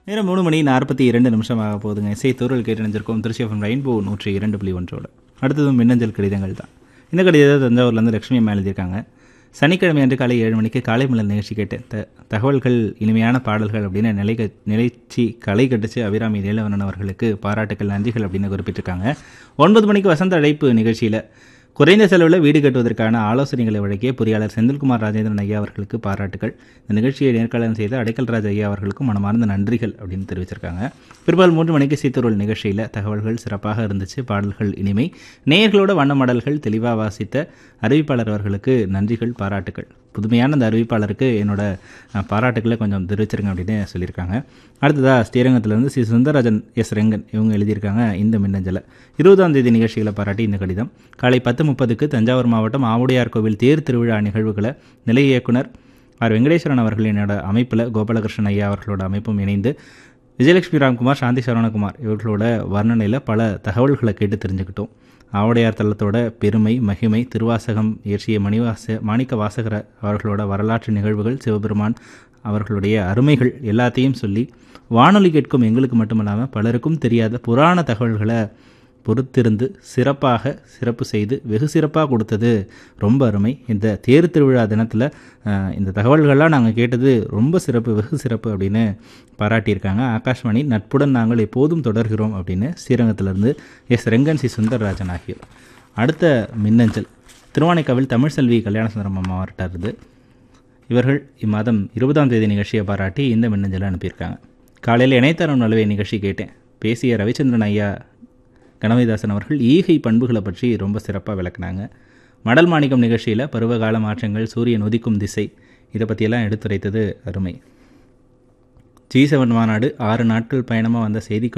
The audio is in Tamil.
நேரம் மூணு மணி நாற்பத்தி இரண்டு நிமிஷம் ஆக போகுதுங்க இசை தூரல் கேட்டணிஞ்சிருக்கோம் திருச்சி எஃப்எம் ரெயின்போ நூற்றி இரண்டு புள்ளி ஒன்றோட அடுத்ததும் மின்னஞ்சல் கடிதங்கள் தான் இந்த கடிதத்தை தஞ்சாவூர்லேருந்து லட்சுமி அம்மா எழுதியிருக்காங்க சனிக்கிழமை அன்று காலை ஏழு மணிக்கு காலை மலர் நிகழ்ச்சி கேட்டேன் த தகவல்கள் இனிமையான பாடல்கள் அப்படின்னு நிலை நிலைச்சி களை கட்டுச்சு அபிராமி நீலவண்ணன் அவர்களுக்கு பாராட்டுக்கள் நன்றிகள் அப்படின்னு குறிப்பிட்டிருக்காங்க ஒன்பது மணிக்கு வசந்த அழைப்பு நிகழ்ச்சியில் குறைந்த செலவில் வீடு கட்டுவதற்கான ஆலோசனைகளை வழங்கிய பொறியாளர் செந்தில்குமார் ராஜேந்திரன் ஐயா அவர்களுக்கு பாராட்டுகள் இந்த நிகழ்ச்சியை நேர்காணல் செய்த அடைக்கல்ராஜ் ஐயா அவர்களுக்கும் மனமார்ந்த நன்றிகள் அப்படின்னு தெரிவிச்சிருக்காங்க பிற்பகல் மூன்று மணிக்கு சீத்தூரல் நிகழ்ச்சியில் தகவல்கள் சிறப்பாக இருந்துச்சு பாடல்கள் இனிமை நேயர்களோட வண்ண மடல்கள் தெளிவாக வாசித்த அறிவிப்பாளர் அவர்களுக்கு நன்றிகள் பாராட்டுகள் புதுமையான அந்த அறிவிப்பாளருக்கு என்னோட அஹ், பாராட்டுக்களை கொஞ்சம் தெரிவிச்சிருங்க அப்படின்னு சொல்லியிருக்காங்க அடுத்ததாக ஸ்ரீரங்கத்திலேருந்து ஸ்ரீ சுந்தரராஜன் எஸ் ரெங்கன் இவங்க எழுதியிருக்காங்க இந்த மின்னஞ்சலை இருபதாம் தேதி நிகழ்ச்சிகளை பாராட்டி இந்த கடிதம் காலை பத்து முப்பதுக்கு தஞ்சாவூர் மாவட்டம் ஆவுடையார் கோவில் தேர் திருவிழா நிகழ்வுகளை நிலை இயக்குனர் ஆர் வெங்கடேஸ்வரன் அவர்களினோட அமைப்பில் கோபாலகிருஷ்ணன் ஐயா அவர்களோட அமைப்பும் இணைந்து விஜயலட்சுமி ராம்குமார் சாந்தி சரவணகுமார் இவர்களோட வர்ணனையில் பல தகவல்களை கேட்டு தெரிஞ்சுக்கிட்டோம் ஆவுடையார் தலத்தோட பெருமை மகிமை திருவாசகம் இயற்றிய மணிவாச மாணிக்க வாசகர அவர்களோட வரலாற்று நிகழ்வுகள் சிவபெருமான் அவர்களுடைய அருமைகள் எல்லாத்தையும் சொல்லி வானொலி கேட்கும் எங்களுக்கு மட்டுமல்லாமல் பலருக்கும் தெரியாத புராண தகவல்களை பொறுத்திருந்து சிறப்பாக சிறப்பு செய்து வெகு சிறப்பாக கொடுத்தது ரொம்ப அருமை இந்த தேர் திருவிழா தினத்தில் அஹ், இந்த தகவல்கள்லாம் நாங்கள் கேட்டது ரொம்ப சிறப்பு வெகு சிறப்பு அப்படின்னு பாராட்டியிருக்காங்க ஆகாஷ்வாணி நட்புடன் நாங்கள் எப்போதும் தொடர்கிறோம் அப்படின்னு ஸ்ரீரங்கத்திலிருந்து எஸ் ரெங்கன் சி சுந்தரராஜன் ஆகியோர் அடுத்த மின்னஞ்சல் திருவானைக்காவில் தமிழ்செல்வி கல்யாணசுந்தரம் அம்மா அவர்கிட்ட இவர்கள் இம்மாதம் இருபதாம் தேதி நிகழ்ச்சியை பாராட்டி இந்த மின்னஞ்சலை அனுப்பியிருக்காங்க காலையில் இணையதரம் நலுவை நிகழ்ச்சி கேட்டேன் பேசிய ரவிச்சந்திரன் ஐயா கணவதிதாசன் அவர்கள் ஈகை பண்புகளை பற்றி ரொம்ப சிறப்பாக விளக்குனாங்க மடல் மாணிக்கம் நிகழ்ச்சியில் பருவகால மாற்றங்கள் சூரியன் உதிக்கும் திசை இதை பற்றியெல்லாம் எடுத்துரைத்தது அருமை ஜி செவன் மாநாடு ஆறு நாட்கள் பயணமாக வந்த செய்தி